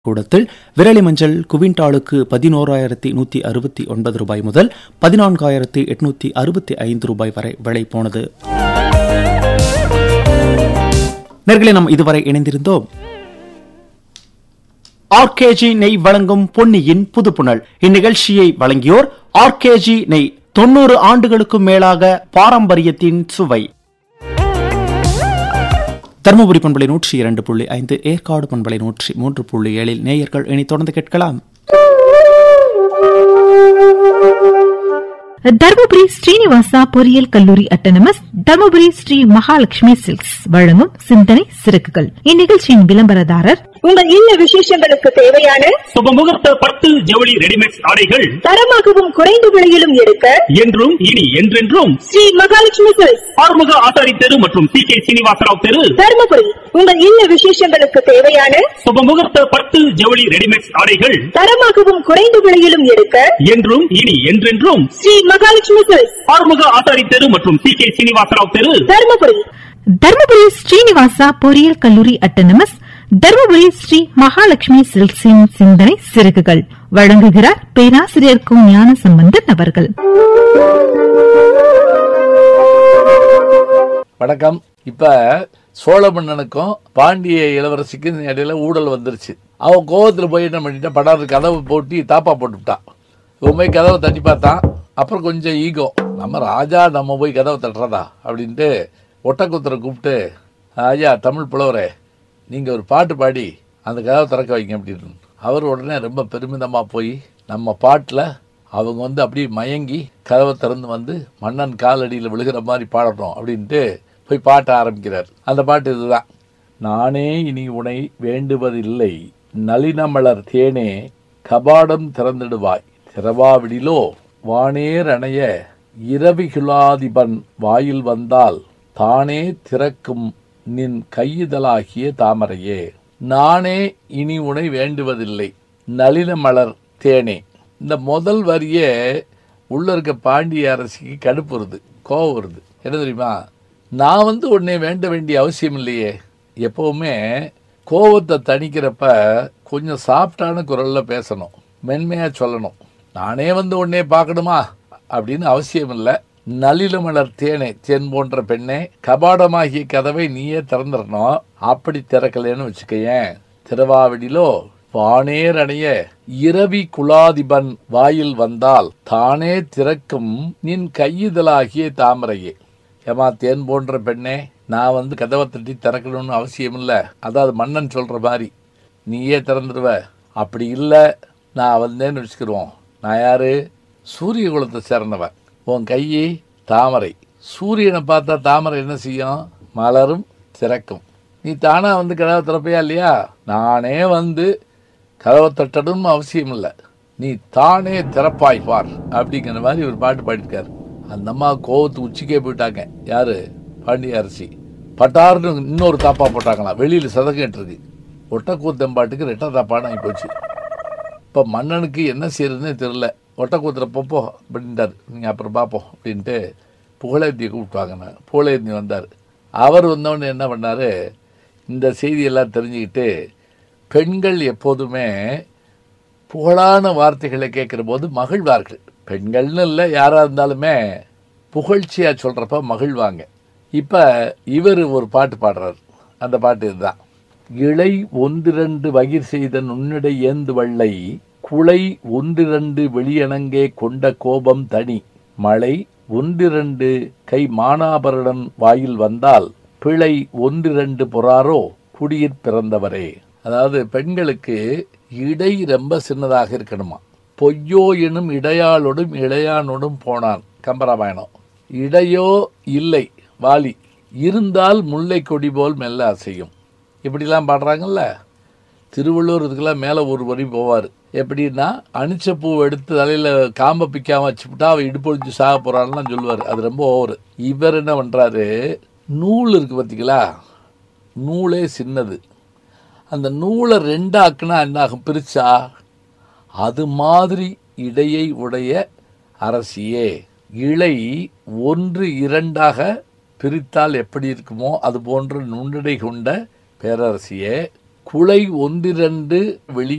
கூடத்தில் விரலி மஞ்சள் குவிண்டாலுக்கு பதினோராயிரத்தி நூத்தி அறுபத்தி ஒன்பது ரூபாய் முதல் பதினான்காயிரத்தி எட்நூத்தி அறுபத்தி ஐந்து ரூபாய் வரை விலை போனது நேர்களை நாம் இதுவரை இணைந்திருந்தோம் ஆர்கேஜி நெய் வழங்கும் பொன்னியின் புதுப்புணல் இந்நிகழ்ச்சியை வழங்கியோர் ஆர்கேஜி நெய் தொண்ணூறு ஆண்டுகளுக்கும் மேலாக பாரம்பரியத்தின் சுவை தருமபுரி பண்பலை நூற்றி இரண்டு புள்ளி ஐந்து ஏற்காடு பண்பலை நூற்றி மூன்று புள்ளி ஏழில் நேயர்கள் இனி தொடர்ந்து கேட்கலாம் தர்மபுரி ஸ்ரீனிவாசா பொறியியல் கல்லூரி அட்டனமஸ் தர்மபுரி ஸ்ரீ மகாலட்சுமி சில்க்ஸ் வழங்கும் சிந்தனை சிறகுகள் இந்நிகழ்ச்சியின் விளம்பரதாரர் உங்கள் இல்ல விசேஷங்களுக்கு தேவையான சுபமுகூர்த்த பட்டு ஜவுளி ரெடிமேட் ஆடைகள் தரமாகவும் குறைந்த விலையிலும் எடுக்க என்றும் இனி என்றென்றும் ஸ்ரீ மகாலட்சுமி சில்க்ஸ் ஆறுமுக ஆசாரி தெரு மற்றும் சி கே சீனிவாசராவ் தெரு தருமபுரி உங்கள் இல்ல விசேஷங்களுக்கு தேவையான சுபமுகூர்த்த பட்டு ஜவுளி ரெடிமேட் ஆடைகள் தரமாகவும் குறைந்த விலையிலும் எடுக்க என்றும் இனி என்றென்றும் ஸ்ரீ மகாலட்சுமி சில்க்ஸ் ஆறுமுக ஆசாரி தெரு மற்றும் சி கே சீனிவாசராவ் தெரு தருமபுரி தர்மபுரி ஸ்ரீனிவாசா பொறியியல் கல்லூரி அட்டனமஸ் தர்மபுரி ஸ்ரீ மகாலட்சுமி சில்க்ஸின் சிந்தனை சிறகுகள் வழங்குகிறார் பேராசிரியர் கு ஞான சம்பந்தன் அவர்கள் வணக்கம் இப்ப சோழ மன்னனுக்கும் பாண்டிய இளவரசிக்கும் இடையில ஊழல் வந்துருச்சு அவன் கோவத்துல போய் என்ன பண்ணிட்டான் படாரு கதவை போட்டி தாப்பா போட்டுவிட்டான் இவன் போய் கதவை தட்டி பார்த்தான் அப்புறம் கொஞ்சம் ஈகோ நம்ம ராஜா நம்ம போய் கதவை தட்டுறதா அப்படின்ட்டு ஒட்டக்குத்தரை கூப்பிட்டு ஐயா தமிழ் புலவரே நீங்க ஒரு பாட்டு பாடி அந்த கதவை திறக்க வைங்க அப்படின்னு அவர் உடனே ரொம்ப பெருமிதமா போய் நம்ம பாட்டுல அவங்க வந்து அப்படியே மயங்கி கதவை திறந்து வந்து மன்னன் காலடியில் விழுகிற மாதிரி பாடணும் அப்படின்ட்டு போய் பாட்ட ஆரம்பிக்கிறார் அந்த பாட்டு இதுதான் நானே இனி உனை வேண்டுவதில்லை நளினமலர் தேனே கபாடம் திறந்திடுவாய் திறவாவிடிலோ வானேர் அணைய இரவிகுலாதிபன் வாயில் வந்தால் தானே திறக்கும் நின் கையுதலாகிய தாமரையே நானே இனி உனை வேண்டுவதில்லை நளினமலர் தேனே இந்த முதல் வரியே உள்ள இருக்க பாண்டிய அரசிக்கு கடுப்பு வருது கோவம் வருது என்ன தெரியுமா நான் வந்து உன்னை வேண்ட வேண்டிய அவசியம் இல்லையே எப்பவுமே கோவத்தை தணிக்கிறப்ப கொஞ்சம் சாஃப்டான குரல்ல பேசணும் மென்மையா சொல்லணும் நானே வந்து உன்னை பார்க்கணுமா அப்படின்னு அவசியம் இல்லை நளிலமலர் தேனே தேன் போன்ற பெண்ணே கபாடமாகிய கதவை நீயே திறந்துடணும் அப்படி திறக்கலைன்னு வச்சுக்கயேன் திருவாவிடிலோ வானேர் அணைய இரவி குலாதிபன் வாயில் வந்தால் தானே திறக்கும் நின் கையுதலாகிய தாமரையே ஏமா தேன் போன்ற பெண்ணே நான் வந்து கதவை தட்டி திறக்கணும்னு அவசியம் இல்லை அதாவது மன்னன் சொல்ற மாதிரி நீயே திறந்துடுவ அப்படி இல்லை நான் வந்தேன்னு வச்சுக்கிருவோம் நான் யாரு சூரிய குலத்தை சேர்ந்தவன் உன் கையை தாமரை சூரியனை பார்த்தா தாமரை என்ன செய்யும் மலரும் திறக்கும் நீ தானா வந்து கதவை திறப்பையா இல்லையா நானே வந்து கதவை தட்டணும்னு அவசியம் இல்லை நீ தானே திறப்பாய் பார் அப்படிங்கிற மாதிரி ஒரு பாட்டு பாடியிருக்காரு அந்த அம்மா கோவத்து உச்சிக்கே போயிட்டாங்க யாரு பாண்டிய அரசி பட்டார்னு இன்னொரு தாப்பா போட்டாங்களாம் வெளியில் சதங்கிட்டு இருக்கு ஒட்டக்கூத்தம்பாட்டுக்கு ரெட்டை தாப்பான்னு ஆகி போச்சு இப்போ மன்னனுக்கு என்ன செய்யறதுன்னே தெரில ஒட்டக்கூத்துற போப்போ அப்படின்ட்டார் நீங்கள் அப்புறம் பார்ப்போம் அப்படின்ட்டு புகழேந்தியை கூப்பிட்டாங்க நான் புகழேந்தி வந்தார் அவர் வந்தவொடனே என்ன பண்ணார் இந்த செய்தியெல்லாம் தெரிஞ்சுக்கிட்டு பெண்கள் எப்போதுமே புகழான வார்த்தைகளை கேட்குற போது மகிழ்வார்கள் பெண்கள்னு இல்லை யாராக இருந்தாலுமே புகழ்ச்சியாக சொல்கிறப்ப மகிழ்வாங்க இப்போ இவர் ஒரு பாட்டு பாடுறார் அந்த பாட்டு இதுதான் இளை ஒன்றிரண்டு வகிர் செய்த நுண்ணிடை ஏந்து வள்ளை குளை ஒன்றிரண்டு வெளியணங்கே கொண்ட கோபம் தனி மழை ஒன்றிரண்டு கை மானாபரணன் வாயில் வந்தால் பிழை ஒன்றிரண்டு பொறாரோ குடியிற் பிறந்தவரே அதாவது பெண்களுக்கு இடை ரொம்ப சின்னதாக இருக்கணுமா பொய்யோ எனும் இடையாளோடும் இளையானோடும் போனான் கம்பராமாயணம் இடையோ இல்லை வாலி இருந்தால் முல்லை கொடி போல் மெல்ல அசையும் இப்படிலாம் பாடுறாங்கல்ல திருவள்ளூர் இதுக்கெல்லாம் மேலே ஒரு வரி போவார் எப்படின்னா அணிச்ச பூ எடுத்து தலையில் காம்பை பிக்காம வச்சுவிட்டா அவன் இடுப்பொழிஞ்சு சாக போகிறான்லாம் சொல்லுவார் அது ரொம்ப ஓவர் இவர் என்ன பண்ணுறாரு நூல் இருக்கு பார்த்தீங்களா நூலே சின்னது அந்த நூலை ரெண்டாக்குனா என்ன ஆகும் பிரிச்சா அது மாதிரி இடையை உடைய அரசியே இழை ஒன்று இரண்டாக பிரித்தால் எப்படி இருக்குமோ அது போன்ற நுண்ணிடை கொண்ட பேரரசியே குலை ஒன்றிரண்டு வெளி